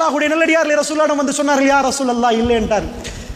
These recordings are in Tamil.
அல்லாஹ்வுடைய நல்லடியார் ரசூலாடம் வந்து சொன்னார்கள் யார் ரசூல் அல்லா இல்லை என்றார்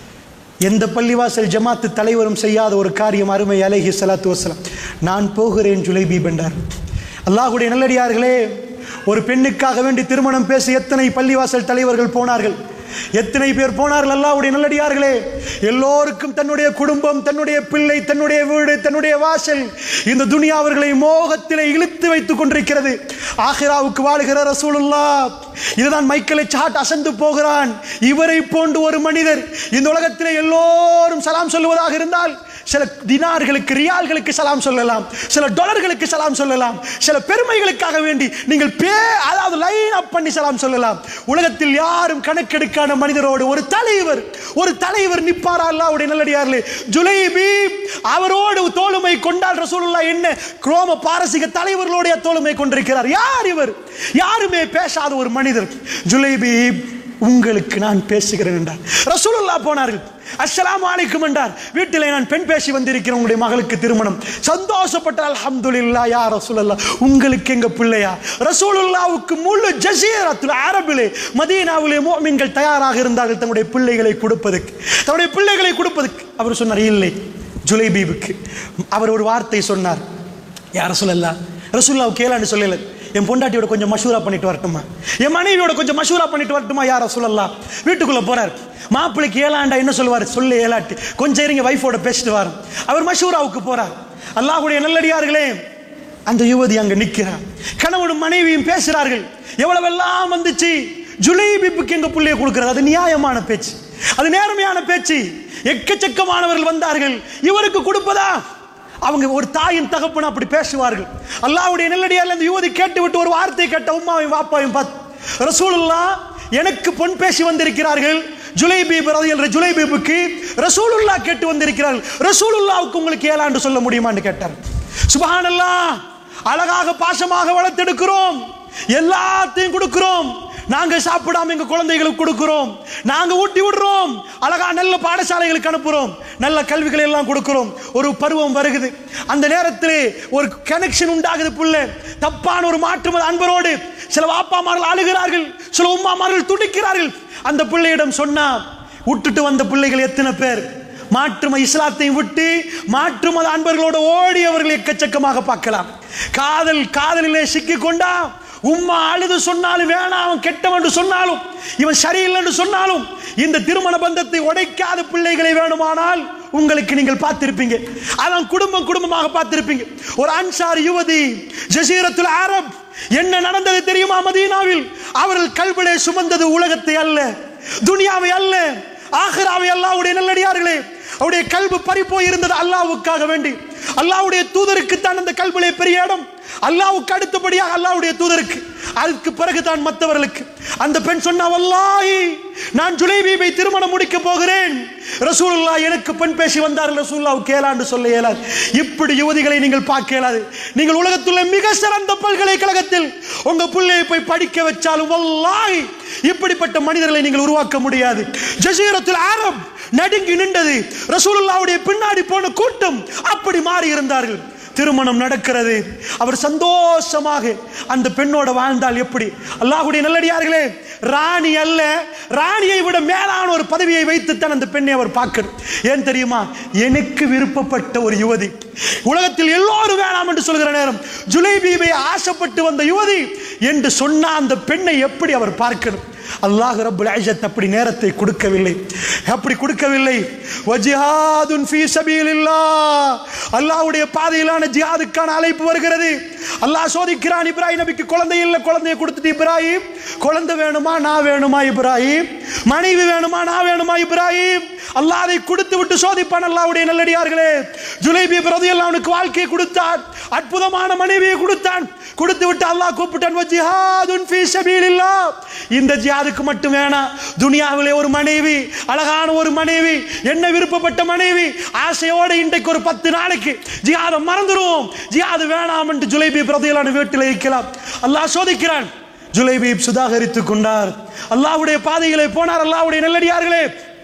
எந்த பள்ளிவாசல் ஜமாத்து தலைவரும் செய்யாத ஒரு காரியம் அருமை அலைஹி ஸலாத்து வஸலாம் நான் போகிறேன் ஜுலைபீப் என்றார் அல்லாஹ்வுடைய நல்லடியார்களே ஒரு பெண்ணுக்காக வேண்டி திருமணம் பேசி எத்தனை பள்ளிவாசல் தலைவர்கள் போனார்கள் எத்தனை பேர் போனார்கள் அல்லாஹ்வுடைய நல்லடியார்களே எல்லோருக்கும் தன்னுடைய குடும்பம் தன்னுடைய பிள்ளை தன்னுடைய வீடு தன்னுடைய வாசல் இந்த துனியா அவர்களை மோகத்திலே இழுத்து வைத்துக் கொண்டிருக்கிறது ஆஹிராவுக்கு வாழுகிற ரசூலுல்லா இதுதான் மைக்கேலை சாட் அசந்து போகிறான் இவரை போன்று ஒரு மனிதர் இந்த உலகத்திலே எல்லோரும் சலாம் சொல்லுவதாக இருந்தால் சில தினார்களுக்கு ரியால்களுக்கு சலாம் சொல்லலாம் சில டாலர்களுக்கு சலாம் சொல்லலாம் சில பெருமைகளுக்காக வேண்டி நீங்கள் பே அதாவது லைன் அப் பண்ணி சலாம் சொல்லலாம் உலகத்தில் யாரும் கணக்கெடுக்கான மனிதரோடு ஒரு தலைவர் ஒரு தலைவர் நிப்பாரா அல்லாவுடைய நல்லடியார்களே ஜுலைபி அவரோடு தோளுமை கொண்டால் ரசூலுல்லா என்ன குரோம பாரசீக தலைவர்களுடைய தோளுமை கொண்டிருக்கிறார் யார் இவர் யாருமே பேசாத ஒரு மனிதர் ஜுலைபி உங்களுக்கு நான் பேசுகிறேன் என்றார் ரசூலுல்லா போனார்கள் அஸ்ஸலாமு அலைக்கும் என்றார் வீட்டிலே நான் பெண் பேசி வந்திருக்கிறேன் உங்களுடைய மகளுக்கு திருமணம் சந்தோஷப்பட்ட அல்ஹம்துலில்லா யா ரசூலுல்லா உங்களுக்கு எங்க பிள்ளையா ரசூலுல்லாவுக்கு முழு ஜசீரத்துல் அரபிலே மதீனாவிலே மோமின்கள் தயாராக இருந்தார்கள் தன்னுடைய பிள்ளைகளை கொடுப்பதற்கு தன்னுடைய பிள்ளைகளை கொடுப்பதற்கு அவர் சொன்னார் இல்லை ஜுலைபீபுக்கு அவர் ஒரு வார்த்தை சொன்னார் யார் ரசூலல்லா ரசூல்லாவுக்கு கேளான்னு சொல்லல என் பொண்டாட்டியோட கொஞ்சம் மஷூரா பண்ணிட்டு வரட்டுமா என் மனைவியோட கொஞ்சம் மஷூரா பண்ணிட்டு வரட்டுமா யார் ரசூலல்லா வீட்டுக்குள்ள போறார் மாப்பிள்ளைக்கு ஏலாண்டா என்ன சொல்லுவார் சொல்லு ஏலாட்டு கொஞ்சம் இருங்க வைஃபோட பேசிட்டு வரோம் அவர் மஷூராவுக்கு போறார் அல்லாஹ்வுடைய நல்லடியார்களே அந்த யுவதி அங்க நிக்கிறார் கணவனும் மனைவியும் பேசுறார்கள் எவ்வளவெல்லாம் வந்துச்சு ஜுலைபிப்புக்கு எங்க புள்ளைய கொடுக்கிறது அது நியாயமான பேச்சு அது நேர்மையான பேச்சு எக்கச்சக்கமானவர்கள் வந்தார்கள் இவருக்கு கொடுப்பதா அவங்க ஒரு தாயின் தகப்பன அப்படி பேசுவார்கள் அல்லாஹ்வுடைய நெல்லடியால் அந்த யுவதி கேட்டு விட்டு ஒரு வார்த்தை கேட்ட உம்மாவையும் வாப்பாவையும் பார்த்து ரசூலுல்லா எனக்கு பொன் பேசி வந்திருக்கிறார்கள் ஜுலைபீப் ரதியல் ஜுலைபீபுக்கு ரசூலுல்லா கேட்டு வந்திருக்கிறார்கள் ரசூலுல்லாவுக்கு உங்களுக்கு ஏழாண்டு சொல்ல முடியுமான்னு கேட்டார் சுபஹானல்லாஹ் அழகாக பாசமாக வளர்த்தெடுக்கிறோம் எல்லாத்தையும் கொடுக்கிறோம் நாங்க சாப்பிடாம எங்க குழந்தைகளுக்கு கொடுக்கிறோம் நாங்க ஊட்டி விடுறோம் அழகா நல்ல பாடசாலைகளுக்கு அனுப்புறோம் நல்ல கல்விகளை எல்லாம் கொடுக்கிறோம் ஒரு பருவம் வருகுது அந்த நேரத்தில் ஒரு கனெக்ஷன் உண்டாகுது புள்ள தப்பான ஒரு மாற்று அன்பரோடு சில வாப்பாமார்கள் அழுகிறார்கள் சில உம்மாமார்கள் துடிக்கிறார்கள் அந்த பிள்ளையிடம் சொன்னா விட்டுட்டு வந்த பிள்ளைகள் எத்தனை பேர் மாற்றும இஸ்லாத்தையும் விட்டு மாற்று மத அன்பர்களோட ஓடியவர்கள் எக்கச்சக்கமாக பார்க்கலாம் காதல் காதலிலே சிக்கி கொண்டா உம்மா அழுது சொன்னாலும் வேணாம் அவன் கெட்டவன் என்று சொன்னாலும் இவன் சரியில்லை என்று சொன்னாலும் இந்த திருமண பந்தத்தை உடைக்காத பிள்ளைகளை வேணுமானால் உங்களுக்கு நீங்கள் பார்த்திருப்பீங்க அதான் குடும்பம் குடும்பமாக பார்த்திருப்பீங்க ஒரு அன்சார் யுவதி ஜசீரத்துல் அரப் என்ன நடந்தது தெரியுமா மதீனாவில் அவர்கள் கல்விலே சுமந்தது உலகத்தை அல்ல துனியாவை அல்ல ஆஹிராவை அல்லாவுடைய நல்லடியார்களே அவருடைய கல்வி பறி போய் இருந்தது அல்லாவுக்காக வேண்டி அல்லாவுடைய தூதருக்கு தான் அந்த கல்விலே பெரிய இடம் அல்லாவுக்கு அடுத்தபடியாக அல்லாவுடைய தூதருக்கு அதுக்கு பிறகு தான் மற்றவர்களுக்கு அந்த பெண் சொன்னா வல்லாஹி நான் ஜுலைபீபை திருமணம் முடிக்க போகிறேன் ரசூலுல்லா எனக்கு பெண் பேசி வந்தார்கள் ரசூலுல்லாவுக்கு ஏலாண்டு சொல்ல இயலாது இப்படி யுவதிகளை நீங்கள் பார்க்க இயலாது நீங்கள் உலகத்துள்ள மிக சிறந்த பல்கலைக்கழகத்தில் உங்க பிள்ளையை போய் படிக்க வச்சாலும் வல்லாஹி இப்படிப்பட்ட மனிதர்களை நீங்கள் உருவாக்க முடியாது ஜசீரத்தில் ஆரப் நடுங்கி நின்றது ரசூலுல்லாவுடைய பின்னாடி போன கூட்டம் அப்படி மாறி இருந்தார்கள் திருமணம் நடக்கிறது அவர் சந்தோஷமாக அந்த பெண்ணோட வாழ்ந்தால் எப்படி அல்லாஹ்வுடைய நல்லடியார்களே ராணி அல்ல ராணியை விட மேலான ஒரு பதவியை வைத்துத்தான் அந்த பெண்ணை அவர் பார்க்கணும் ஏன் தெரியுமா எனக்கு விருப்பப்பட்ட ஒரு யுவதி உலகத்தில் எல்லோரும் வேணாம் என்று சொல்கிற நேரம் ஜுலைபீபை ஆசைப்பட்டு வந்த யுவதி என்று சொன்ன அந்த பெண்ணை எப்படி அவர் பார்க்கணும் அல்லாஹ் ரப்புல் இஸ்ஸத் அப்படி நேரத்தை கொடுக்கவில்லை அப்படி கொடுக்கவில்லை வஜிஹாதுன் ஃபீ சபீலில்லாஹ் அல்லாஹ்வுடைய பாதையிலான ஜிஹாதுக்கான அழைப்பு வருகிறது அல்லாஹ் சோதிக்கிறான் இப்ராஹிம் நபிக்கு குழந்தை இல்லை குழந்தையை கொடுத்துட்டு இப்ராஹிம் குழந்தை வேணுமா நான் வேணுமா இப்ராஹிம் மனைவி வேணுமா நான் வேணுமா இப்ராஹிம் அல்லாஹ் அதை கொடுத்து விட்டு சோதிப்பான் அல்லாஹ்வுடைய நல்லடியார்களே ஜுலைபி பிரதியெல்லாம் அவனுக்கு வாழ்க்கையை கொடுத்தான் அற்புதமான மனைவியை கொடுத்தான் கொடுத்து விட்டு அல்லாஹ் கூப்பிட்டான் வஜிஹாதுன் ஃபீ சபீலில்லாஹ் இந்த ஜிஹாதுக்கு மட்டும் வேணாம் துனியாவிலே ஒரு மனைவி அழகான ஒரு மனைவி என்ன விருப்பப்பட்ட மனைவி ஆசையோடு இன்றைக்கு ஒரு பத்து நாளைக்கு ஜிஹாதை மறந்துடுவோம் ஜிஹாது வேணாம் என்று ஜுலைபி பிரதியலான வீட்டில் வைக்கலாம் அல்லாஹ் சோதிக்கிறான் ஜுலைபீப் சுதாகரித்துக் கொண்டார் அல்லாஹ்வுடைய பாதைகளை போனார் அல்லாஹ்வுடைய நல்லடியார்களே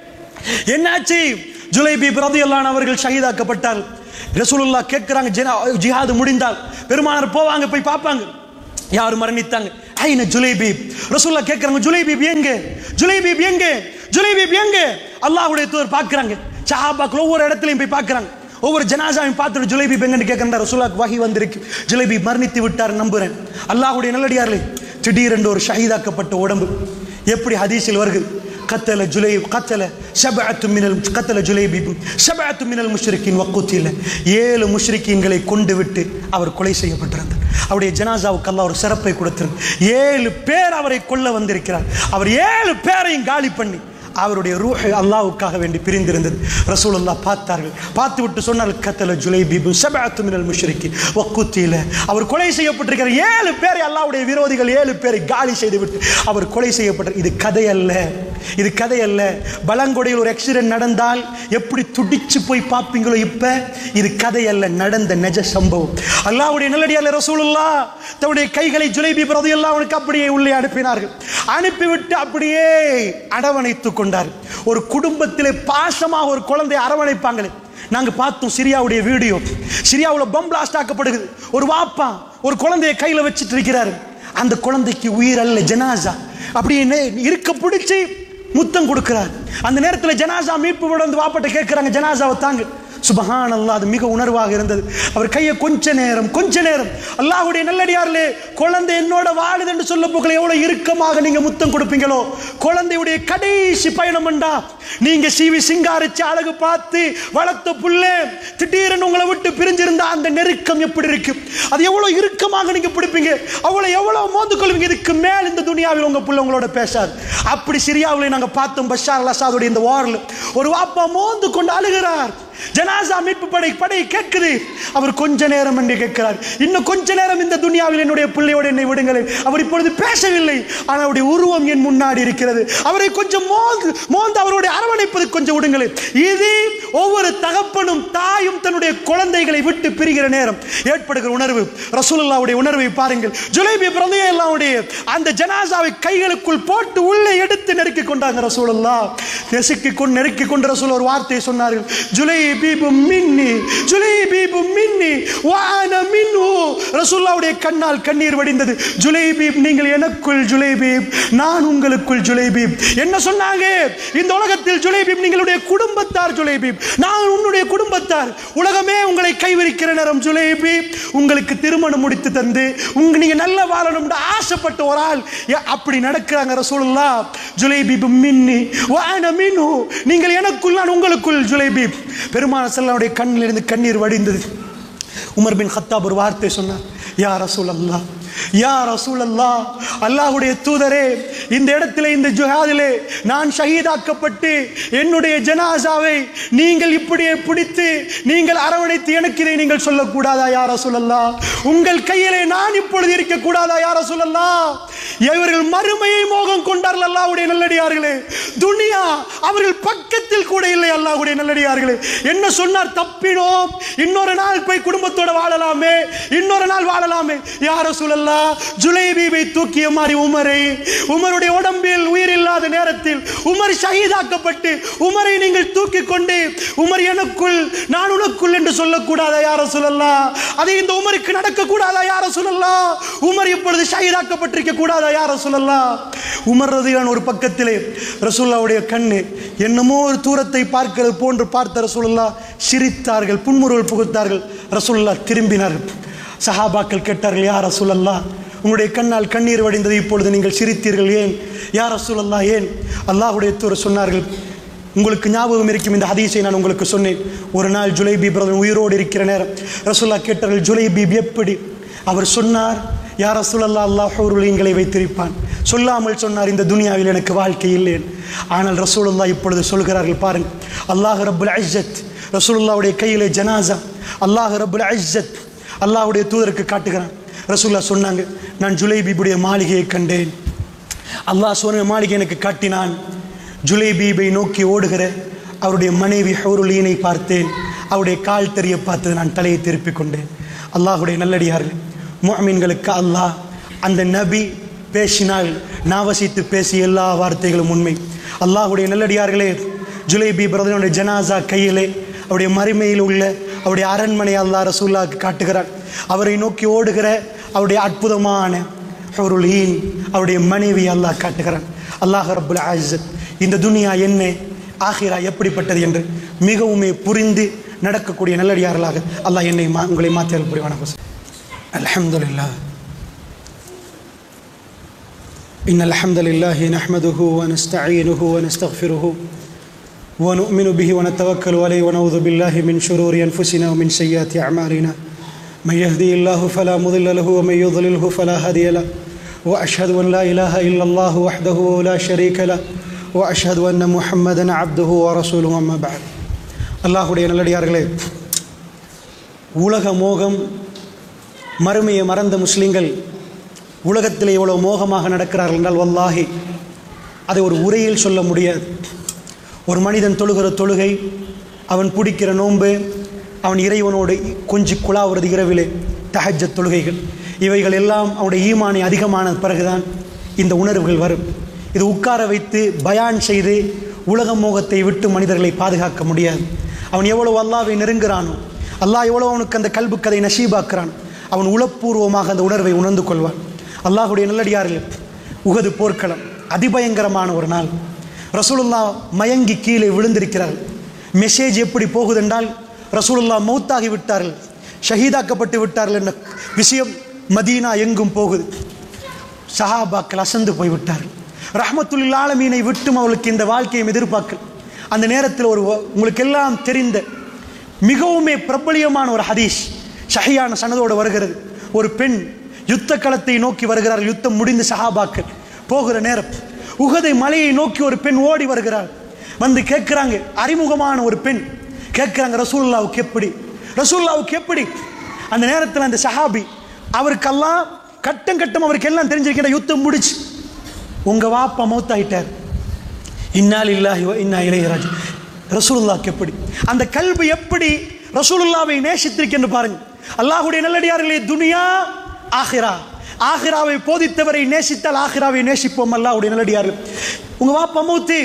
என்னாச்சு ஜுலைபீப் ரதியல்லான் அவர்கள் ஷஹீதாக்கப்பட்டார் ரசூலுல்லா கேட்கிறாங்க ஜினா- ஜிஹாது முடிந்தால் பெருமானார் போவாங்க போய் பார்ப்பாங்க யார் மரணித்தாங்க ஐன ஜுலைபீப் ரசூல்லா கேட்குறாங்க ஜுலைபீப் எங்க ஜுலைபீப் எங்க ஜுலைபீப் எங்க அல்லாஹ்வுடைய தூதர் பார்க்குறாங்க சஹாபாக்கள் ஒவ்வொரு இடத்துலையும் போய் பார்க்குறாங்க ஒவ்வொரு ஜனாசாவையும் பார்த்துட்டு ஜுலைபீப் எங்கன்னு கேட்குறா ரசூலாக்கு வகி வந்திருக்கு ஜுலைபீப் மரணித்து விட்டார் நம்புறேன் அல்லாஹ்வுடைய நல்லடியார்களே திடீரென்று ஒரு ஷஹீதாக்கப்பட்ட உடம்பு எப்படி ஹதீஸில் வருகிறது கத்தல ஜுலை கத்தல ஷபஅத்து மினல் கத்தல ஜுலைபி ஷபஅத்து மினல் முஷ்ரிக்கின் வக்கூத்தில ஏழு முஷ்ரிக்கீன்களை கொண்டு விட்டு அவர் கொலை செய்யப்பட்டிருந்தார் அவருடைய ஜனாசாவுக்கு அல்லாஹ் ஒரு சிறப்பை கொடுத்திருந்தார் ஏழு பேர் அவரை கொல்ல வந்திருக்கிறார் அவர் ஏழு பேரையும் காலி பண்ணி அவருடைய ரூஹ் அல்லாஹ்வுக்காக வேண்டி பிரிந்திருந்தது ரசூலுல்லாஹ் பார்த்தார்கள் பார்த்து விட்டு சொன்னார்கள் கத்தல ஜுலைபி ஷபஅத்து மினல் முஷ்ரிக்கின் வக்கூத்தில அவர் கொலை செய்யப்பட்டிருக்கிற ஏழு பேரை அல்லாஹ்வுடைய விரோதிகள் ஏழு பேரை காலி செய்து விட்டு அவர் கொலை செய்யப்பட்டார் இது கதை அல்ல இது கதை அல்ல பலங்கொடையில் ஒரு ஆக்சிடென்ட் நடந்தால் எப்படி துடிச்சு போய் பார்ப்பீங்களோ இப்ப இது கதை அல்ல நடந்த நிஜ சம்பவம் அல்லாஹ்வுடைய நல்லடியால ரசூலுல்லா தன்னுடைய கைகளை ஜுலைபி பிரதையெல்லாம் அவனுக்கு அப்படியே உள்ளே அனுப்பினார்கள் அனுப்பிவிட்டு அப்படியே அரவணைத்துக் கொண்டார் ஒரு குடும்பத்திலே பாசமாக ஒரு குழந்தை அரவணைப்பாங்களே நாங்க பார்த்தோம் சிரியாவுடைய வீடியோ சிரியாவில் பம் பிளாஸ்ட் ஆக்கப்படுகிறது ஒரு வாப்பா ஒரு குழந்தையை கையில வச்சுட்டு இருக்கிறாரு அந்த குழந்தைக்கு உயிர் அல்ல ஜனாசா அப்படின்னு இருக்க பிடிச்சி முத்தம் கொடுக்கிறார் அந்த நேரத்தில் ஜனாசா மீட்பு விட வந்து வாப்பட்ட கேட்குறாங்க ஜனாசாவை தாங்க சுபஹான் அல்லாஹ் அது மிக உணர்வாக இருந்தது அவர் கையை கொஞ்ச நேரம் கொஞ்ச நேரம் அல்லாஹ்வுடைய நல்லடியார்களே குழந்தை என்னோட வாழுது என்று சொல்ல போகல எவ்வளவு இறுக்கமாக நீங்க முத்தம் கொடுப்பீங்களோ குழந்தையுடைய கடைசி பயணம் என்றா நீங்க சீவி சிங்காரிச்சு அழகு பார்த்து வளர்த்த புள்ளே திடீரென்னு உங்களை விட்டு பிரிஞ்சிருந்தா அந்த நெருக்கம் எப்படி இருக்கு அது எவ்வளவு இறுக்கமாக நீங்க பிடிப்பீங்க அவ்வளவு எவ்வளவு மோந்து கொள்வீங்க இதுக்கு மேல் இந்த துனியாவில் உங்க புள்ள உங்களோட பேசாது அப்படி சிரியாவில் நாங்க பார்த்தோம் பஷார் அல் அசாதுடைய இந்த வாரில் ஒரு வாப்பா மோந்து கொண்டு அழுகிறார் ஜனாசா மீட்பு படை படை கேட்குது அவர் கொஞ்ச நேரம் என்று கேட்கிறார் இன்னும் கொஞ்ச நேரம் இந்த துனியாவில் என்னுடைய பிள்ளையோடு என்னை விடுங்களேன் அவர் இப்பொழுது பேசவில்லை ஆனால் அவருடைய உருவம் என் முன்னாடி இருக்கிறது அவரை கொஞ்சம் மோந்து மோந்து அவருடைய அரவணைப்பது கொஞ்சம் விடுங்களேன் இது ஒவ்வொரு தகப்பனும் தாயும் தன்னுடைய குழந்தைகளை விட்டு பிரிகிற நேரம் ஏற்படுகிற உணர்வு ரசூலுல்லாவுடைய உணர்வை பாருங்கள் ஜுலைபி பிரதையல்லாவுடைய அந்த ஜனாசாவை கைகளுக்குள் போட்டு உள்ளே எடுத்து நெருக்கி கொண்டாங்க ரசூலுல்லா நெசுக்கி கொண்டு நெருக்கி கொண்டு ரசூல் ஒரு வார்த்தையை சொன்னார்கள் ஜுலைபீபு மின்னி ஜுலைபீபு மின்னி வான மின்னு ரசூல்லாவுடைய கண்ணால் கண்ணீர் வடிந்தது ஜுலைபீப் நீங்கள் எனக்குள் ஜுலைபீப் நான் உங்களுக்குள் ஜுலைபீப் என்ன சொன்னாங்க இந்த உலகத்தில் ஜுலைபீப் நீங்களுடைய குடும்பத்தார் ஜுலைபீப் நான் உன்னுடைய குடும்பத்தார் உலகமே உங்களை கைவிரிக்கிற நேரம் ஜுலைபீப் உங்களுக்கு திருமணம் முடித்து தந்து உங்க நீங்க நல்ல வாழணும்னு ஆசைப்பட்ட ஒரு ஆள் ஏ, அப்படி நடக்கிறாங்க ரசூலுல்லா ஜுலைபீப் மின்னி வான மின்னு நீங்கள் எனக்குள் நான் உங்களுக்குள் ஜுலைபீப் பெருமான செல்லாவுடைய கண்ணில் இருந்து கண்ணீர் வடிந்தது உமர் பின் ஹத்தாப் ஒரு வார்த்தை சொன்னார் யா ரசூல் அல்லா யா ரசூல் அல்லா அல்லாஹுடைய தூதரே இந்த இடத்திலே இந்த ஜுஹாதிலே நான் ஷஹீதாக்கப்பட்டு என்னுடைய ஜனாசாவை நீங்கள் இப்படியே பிடித்து நீங்கள் அரவணைத்து எனக்கு இதை நீங்கள் சொல்லக்கூடாதா யா ரசூல் அல்லா உங்கள் கையிலே நான் இப்பொழுது இருக்கக்கூடாதா யா ரசூல் அல்லா இவர்கள் மறுமையை மோகம் கொண்டார்கள் அல்லாஹ்வுடைய நல்லடியார்களே துனியா அவர்கள் பக்கத்தில் கூட இல்லை அல்லாஹ்வுடைய நல்லடியார்களே என்ன சொன்னார் தப்பினோம் இன்னொரு நாள் போய் குடும்பத்தோட வாழலாமே இன்னொரு நாள் வாழலாமே யார சொல்லல்லா ஜுலைபீபை தூக்கிய மாதிரி உமரை உமருடைய உடம்பில் உயிர் இல்லாத நேரத்தில் உமர் ஷஹீதாக்கப்பட்டு உமரை நீங்கள் தூக்கி கொண்டு உமர் எனக்குள் நான் உனக்குள் என்று சொல்லக்கூடாதா யார சொல்லல்லா அது இந்த உமருக்கு நடக்க கூடாதா யார சொல்லல்லா உமர் இப்பொழுது ஷஹீதாக்கப்பட்டிருக்க கூடாதா யார சொல்லல்லா உமர் ரதியான் ஒரு பக்கத்திலே ரசூல்லாவுடைய கண்ணு என்னமோ ஒரு தூரத்தை பார்க்கிறது போன்று பார்த்த ரசூலுல்லா சிரித்தார்கள் புன்முறுவல் புகுத்தார்கள் ரசூலுல்லா திரும்பினார்கள் சஹாபாக்கள் கேட்டார்கள் யார் ரசூலல்லா உங்களுடைய கண்ணால் கண்ணீர் வடிந்தது இப்பொழுது நீங்கள் சிரித்தீர்கள் ஏன் யார் ரசூலல்லா ஏன் அல்லாஹுடைய தூர சொன்னார்கள் உங்களுக்கு ஞாபகம் இருக்கும் இந்த ஹதீஸை நான் உங்களுக்கு சொன்னேன் ஒரு நாள் ஜுலைபி பிரதர் உயிரோடு இருக்கிற நேரம் ரசூல்லா கேட்டார்கள் ஜுலைபீப் எப்படி அவர் சொன்னார் யார் ரசூலல்லா அல்லாஹ் எங்களை வைத்திருப்பான் சொல்லாமல் சொன்னார் இந்த துனியாவில் எனக்கு வாழ்க்கை இல்லேன் ஆனால் ரசூலுல்லா இப்பொழுது சொல்கிறார்கள் பாருங்கள் அல்லாஹ் ரப்புல் ஐஜத் ரசூலுல்லாவுடைய கையிலே ஜனாசா அல்லாஹ் ரப்புல் ஐஜத் அல்லாஹ்வுடைய தூதருக்கு காட்டுகிறான் ரசூல்லா சொன்னாங்க நான் ஜுலைபீபுடைய மாளிகையை கண்டேன் அல்லாஹ் சொன்ன மாளிகை எனக்கு காட்டினான் ஜுலைபீபை நோக்கி ஓடுகிற அவருடைய மனைவி ஹவுருலீனை பார்த்தேன் அவருடைய கால் தெரிய பார்த்து நான் தலையை திருப்பிக் கொண்டேன் அல்லாஹுடைய நல்லடியார்கள் முஅமின்களுக்கு அல்லாஹ் அந்த நபி பேசினால் நாவசித்து பேசிய எல்லா வார்த்தைகளும் உண்மை அல்லாஹுடைய நல்லடியார்களே ஜுலைபி பிரதனுடைய ஜனாசா கையிலே அவருடைய மறுமையில் உள்ள அவருடைய அரண்மனை அல்லாஹ் ரசூல்லாவுக்கு காட்டுகிறார் அவரை நோக்கி ஓடுகிற அவருடைய அற்புதமான ஹுருல் ஈன் அவருடைய மனைவி அல்லாஹ் காட்டுகிறான் அல்லாஹ் ரப்புல் ஆஸத் இந்த துனியா என்ன ஆகிரா எப்படிப்பட்டது என்று மிகவுமே புரிந்து நடக்கக்கூடிய நல்லடியார்களாக அல்லாஹ் என்னை மா உங்களை மாற்றியல் புரிவான அல்ஹம்துலில்லாஹ் إن الحمد لله نحمده ونستعينه ونستغفره ونؤمن به ونتوكل عليه ونعوذ بالله من شرور أنفسنا ومن سيئات أعمالنا من يهدي الله فلا مضل له ومن يضلله فلا هادي له وأشهد أن لا إله إلا الله وحده لا شريك له وأشهد أن محمدا عبده ورسوله أما بعد அல்லாஹுடைய நல்லடியார்களே உலக மோகம் மறுமையை மறந்த முஸ்லிம்கள் உலகத்தில் எவ்வளோ மோகமாக நடக்கிறார்கள் என்றால் வல்லாஹி அதை ஒரு உரையில் சொல்ல முடியாது ஒரு மனிதன் தொழுகிற தொழுகை அவன் பிடிக்கிற நோன்பு அவன் இறைவனோடு கொஞ்சி குழாவுறது இரவிலே தஹஜ்ஜத் தொழுகைகள் இவைகள் எல்லாம் அவனுடைய ஈமானி அதிகமான பிறகுதான் இந்த உணர்வுகள் வரும் இது உட்கார வைத்து பயான் செய்து உலக மோகத்தை விட்டு மனிதர்களை பாதுகாக்க முடியாது அவன் எவ்வளவு அல்லாவை நெருங்குறானோ அல்லாஹ் எவ்வளோ அவனுக்கு அந்த கல்பு கதை நசீபாக்குறான் அவன் உளப்பூர்வமாக அந்த உணர்வை உணர்ந்து கொள்வான் அல்லாஹுடைய நல்லடியார்கள் உகது போர்க்களம் அதிபயங்கரமான ஒரு நாள் ரசூலுல்லா மயங்கி கீழே விழுந்திருக்கிறார்கள் மெசேஜ் எப்படி போகுதென்றால் ரசூலுல்லா மௌத்தாகி விட்டார்கள் ஷஹீதாக்கப்பட்டு விட்டார்கள் என்ற விஷயம் மதீனா எங்கும் போகுது சஹாபாக்கள் அசந்து போய்விட்டார்கள் ரஹமத்துல் ஆலமீனை விட்டும் அவளுக்கு இந்த வாழ்க்கையை எதிர்பார்க்கல் அந்த நேரத்தில் ஒரு உங்களுக்கு எல்லாம் தெரிந்த மிகவுமே பிரபலியமான ஒரு ஹதீஸ் ஷஹியான சனதோடு வருகிறது ஒரு பெண் யுத்த களத்தை நோக்கி வருகிறார்கள் யுத்தம் முடிந்து சஹாபாக்கள் போகிற நேரம் உகதை மலையை நோக்கி ஒரு பெண் ஓடி வருகிறாள் வந்து கேட்குறாங்க அறிமுகமான ஒரு பெண் கேட்குறாங்க ரசூல்லாவுக்கு எப்படி ரசூல்லாவுக்கு எப்படி அந்த நேரத்தில் அந்த சஹாபி அவருக்கெல்லாம் கட்டம் கட்டம் அவருக்கு எல்லாம் தெரிஞ்சிருக்கிற யுத்தம் முடிச்சு உங்கள் வாப்பா மௌத்தாயிட்டார் இன்னால் இல்லாஹி இன்னா இளையராஜ் ரசூலுல்லாவுக்கு எப்படி அந்த கல்வி எப்படி ரசூலுல்லாவை நேசித்திருக்கென்று பாருங்க அல்லாஹுடைய நல்லடியார்களே துனியா ஆஹிரா ஆஹிராவை போதித்தவரை நேசித்தால் ஆஹிராவை நேசிப்போம் அல்லாஹுடைய நல்லடியார்கள் உங்க வாப்பா மௌத்து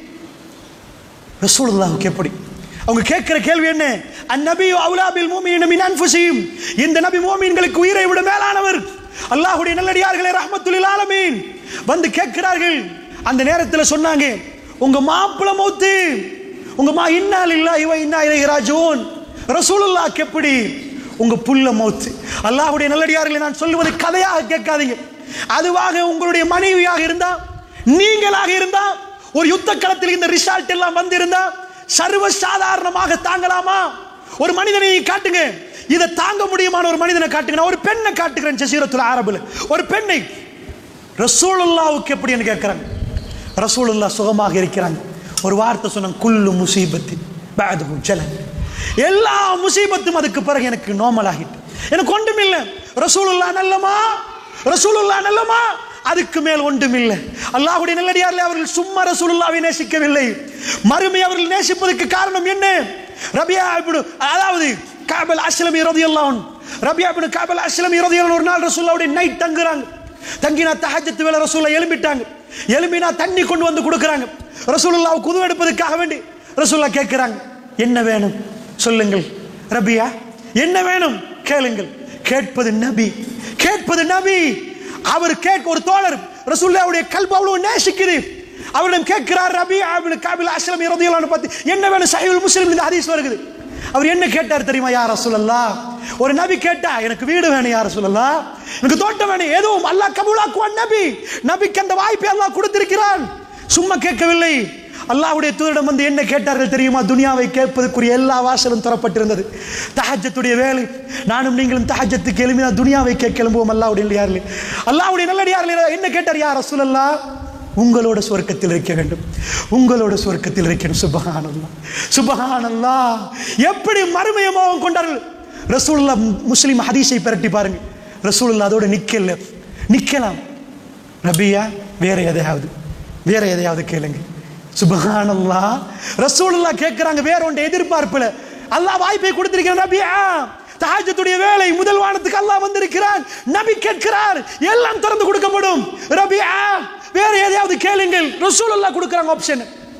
ரசூலுல்லாவுக்கு எப்படி அவங்க கேட்கிற கேள்வி என்ன அந்நபி அவுலாபில் மூமியின் மின் அன்ஃபுசியும் இந்த நபி மூமின்களுக்கு உயிரை விட மேலானவர் அல்லாஹுடைய நல்லடியார்களே ரஹமத்துலில் ஆலமீன் வந்து கேட்கிறார்கள் அந்த நேரத்தில் சொன்னாங்க உங்க மாப்பிள மௌத்து உங்க மா இன்னால் இல்லா இவ இன்னா இறைகிறாஜோன் ரசூலுல்லாக்கு எப்படி உங்க புல்ல மௌத்து அல்லாஹுடைய நல்லடியார்களை நான் சொல்லுவது கதையாக கேட்காதீங்க அதுவாக உங்களுடைய மனைவியாக இருந்தா நீங்களாக இருந்தா ஒரு யுத்த களத்தில் இந்த ரிசால்ட் எல்லாம் வந்திருந்தா சர்வ சாதாரணமாக தாங்கலாமா ஒரு மனிதனை காட்டுங்க இதை தாங்க முடியுமான ஒரு மனிதனை காட்டுங்க நான் ஒரு பெண்ணை காட்டுகிறேன் ஜசீரத்துல ஆரபுல ஒரு பெண்ணை ரசூலுல்லாவுக்கு எப்படின்னு கேட்கிறாங்க ரசூலுல்லா சுகமாக இருக்கிறாங்க ஒரு வார்த்தை சொன்னாங்க குல்லு முசீபத்து பேதுகும் ஜலன் எல்லா முசீபத்தும் அதுக்கு பிறகு எனக்கு நார்மல் ஆகிட்டு எனக்கு ஒன்றும் இல்லை ரசூலுல்லா நல்லமா ரசூலுல்லா நல்லமா அதுக்கு மேல் ஒன்றும் இல்லை அல்லாஹுடைய நல்லடியாரில் அவர்கள் சும்மா ரசூலுல்லாவை நேசிக்கவில்லை மறுமை அவர்கள் நேசிப்பதற்கு காரணம் என்ன ரபியா இப்படி அதாவது காபல் அஸ்லம் இரதியல்லான் ரபியா இப்படி காபல் அஸ்லம் இரதியல்லான் ஒரு நாள் ரசூல்லாவுடைய நைட் தங்குறாங்க தங்கினா தஹஜத்து வேலை ரசூல்லா எழும்பிட்டாங்க எழும்பினா தண்ணி கொண்டு வந்து கொடுக்குறாங்க ரசூலுல்லாவை குது எடுப்பதற்காக வேண்டி ரசூல்லா கேட்குறாங்க என்ன வேணும் சொல்லுங்கள் ரபியா என்ன வேணும் கேளுங்கள் கேட்பது நபி கேட்பது நபி அவர் கேட்க ஒரு தோழர் ரசூல்லாவுடைய கல்பு அவ்வளவு நேசிக்குது அவரிடம் கேட்கிறார் ரபி அவனு காபில் அஸ்லம் இறதியலான்னு பார்த்து என்ன வேணும் சஹீல் முஸ்லிம் இந்த ஹதீஸ் வருகிறது அவர் என்ன கேட்டார் தெரியுமா யார் ரசூலல்லா ஒரு நபி கேட்டா எனக்கு வீடு வேணும் யார் ரசூலல்லா எனக்கு தோட்டம் வேணும் எதுவும் அல்லாஹ் கபூலாக்குவான் நபி நபிக்கு அந்த வாய்ப்பை அல்லாஹ் கொடுத்திருக்கிறான் சும்மா கேட்கவில்லை அல்லாஹ்வுடைய தூதரிடம் வந்து என்ன கேட்டார்கள் தெரியுமா துனியாவை கேட்பதற்குரிய எல்லா வாசலும் தரப்பட்டிருந்தது தஹஜத்துடைய வேலை நானும் நீங்களும் தஹஜத்துக்கு எழுப்பினா துனியாவை கேட்க எழும்புவோம் அல்லாஹ்வுடைய யாரில் அல்லாஹ்வுடைய நல்லடியார்கள் என்ன கேட்டார் யார் ரசூலல்லா உங்களோட சுவர்க்கத்தில் இருக்க வேண்டும் உங்களோட சுவர்க்கத்தில் இருக்கணும் சுபஹானல்லா சுபஹானல்லா எப்படி மறுமயமாகவும் கொண்டார்கள் ரசூலுல்லா முஸ்லிம் ஹதீஸை பிரட்டி பாருங்க ரசூலுல்லா அதோட நிக்கல நிக்கலாம் ரபியா வேற எதையாவது வேற எதையாவது கேளுங்க சுபஹானல்லா ரசூலுல்லா கேட்கிறாங்க வேற ஒன்று எதிர்பார்ப்புல அல்லாஹ் வாய்ப்பை கொடுத்திருக்கிறான் நபியா தஹஜத்துடைய வேலை முதல் வானத்துக்கு அல்லாஹ் வந்திருக்கிறான் நபி கேட்கிறார் எல்லாம் திறந்து கொடுக்கப்படும் ரபியா வேற எதையாவது கேளுங்கள் ரசூலுல்லா கொடுக்குறாங்க ஆப்ஷன்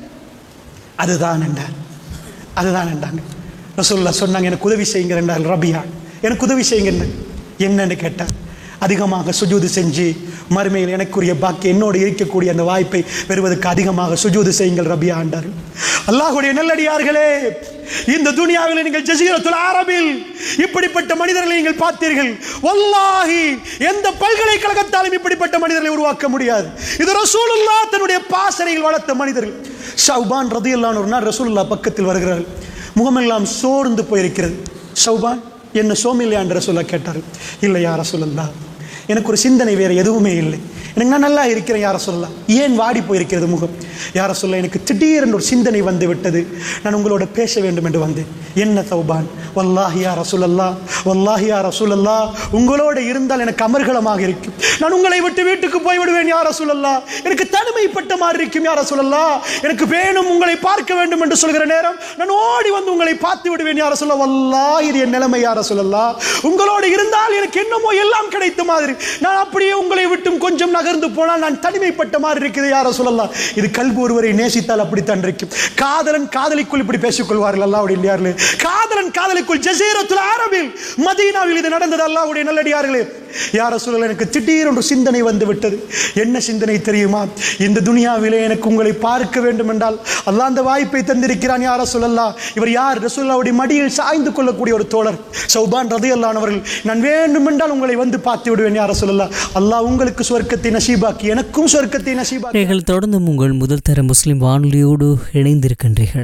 அதுதான் என்றார் அதுதான் என்றாங்க ரசூலுல்லா சொன்னாங்க எனக்கு உதவி செய்யுங்க என்றார் ரபியா எனக்கு உதவி செய்யுங்க என்னன்னு கேட்டார் அதிகமாக சுஜூது செஞ்சு மறுமையில் எனக்குரிய பாக்கி என்னோடு இருக்கக்கூடிய அந்த வாய்ப்பை பெறுவதற்கு அதிகமாக சுஜூது செய்யுங்கள் ரபியா ஆண்டார்கள் அல்லாஹுடைய நல்லடியார்களே இந்த துனியாவில் நீங்கள் ஜசீரத்துல் அரபில் இப்படிப்பட்ட மனிதர்களை நீங்கள் பார்த்தீர்கள் வல்லாஹி எந்த பல்கலைக்கழகத்தாலும் இப்படிப்பட்ட மனிதர்களை உருவாக்க முடியாது இது ரசூலுல்லாஹ் தன்னுடைய பாசறையில் வளர்த்த மனிதர்கள் ஷவுபான் ரதியல்லான் ஒரு நாள் ரசூலுல்லா பக்கத்தில் வருகிறார்கள் முகமெல்லாம் சோர்ந்து போயிருக்கிறது ஷவுபான் என்ன சோமில்லையா என்று ரசூல்லா கேட்டார் இல்லை யார சொல்லல்லா எனக்கு ஒரு சிந்தனை வேறு எதுவுமே இல்லை எனக்கு நான் நல்லா இருக்கிறேன் யார சொல்லலாம் ஏன் வாடி போயிருக்கிறது முகம் யார சொல்ல எனக்கு திடீரென்று ஒரு சிந்தனை வந்து விட்டது நான் உங்களோட பேச வேண்டும் என்று வந்தேன் என்ன சௌபான் வல்லாஹி யா ரசூலல்லா வல்லாஹி யா ரசூலல்லா உங்களோட இருந்தால் எனக்கு அமர்கலமாக இருக்கும் நான் உங்களை விட்டு வீட்டுக்கு போய் விடுவேன் யார சொல்லல்லா எனக்கு தனிமைப்பட்ட மாதிரி இருக்கும் யார சொல்லல்லா எனக்கு வேணும் உங்களை பார்க்க வேண்டும் என்று சொல்கிற நேரம் நான் ஓடி வந்து உங்களை பார்த்து விடுவேன் யார சொல்ல வல்லா இது என் நிலைமை யார சொல்லல்லா உங்களோடு இருந்தால் எனக்கு என்னமோ எல்லாம் கிடைத்த மாதிரி நான் அப்படியே உங்களை விட்டும் கொஞ்சம் நகர்ந்து போனால் நான் தனிமைப்பட்ட மாதிரி இருக்குது யார சொல்லலாம் இது கல்வி ஒருவரை நேசித்தால் அப்படித்தான் இருக்கும் காதலன் காதலிக்குள் இப்படி பேசிக்கொள்வார்கள் அல்லாவுடைய இல்லையார்களே காதலன் காதலிக்குள் ஜசீரத்துல் அரபில் மதீனாவில் இது நடந்தது அல்லாவுடைய நல்லடியார்களே யார சொல்லல எனக்கு திடீரென்று சிந்தனை வந்து விட்டது என்ன சிந்தனை தெரியுமா இந்த துனியாவிலே எனக்கு உங்களை பார்க்க வேண்டும் என்றால் அல்லாஹ் அந்த வாய்ப்பை தந்திருக்கிறான் யார சொல்லலாம் இவர் யார் ரசூல்லாவுடைய மடியில் சாய்ந்து கொள்ளக்கூடிய ஒரு தோழர் சௌபான் ரதி அல்லானவர்கள் நான் வேண்டுமென்றால் உங்களை வந்து பார்த்து விடுவேன் யார சொல்லலாம் அல்லாஹ் உங்களுக்கு சொர்க்கத்தை நசீபாக்கி எனக்கும் சொர்க்கத்தை நசீபாக்கி நீங்கள் தொடர்ந்து உங்கள் முதல் தர முஸ்லிம் வானொலியோடு இணைந்திருக்கின்றீர்கள்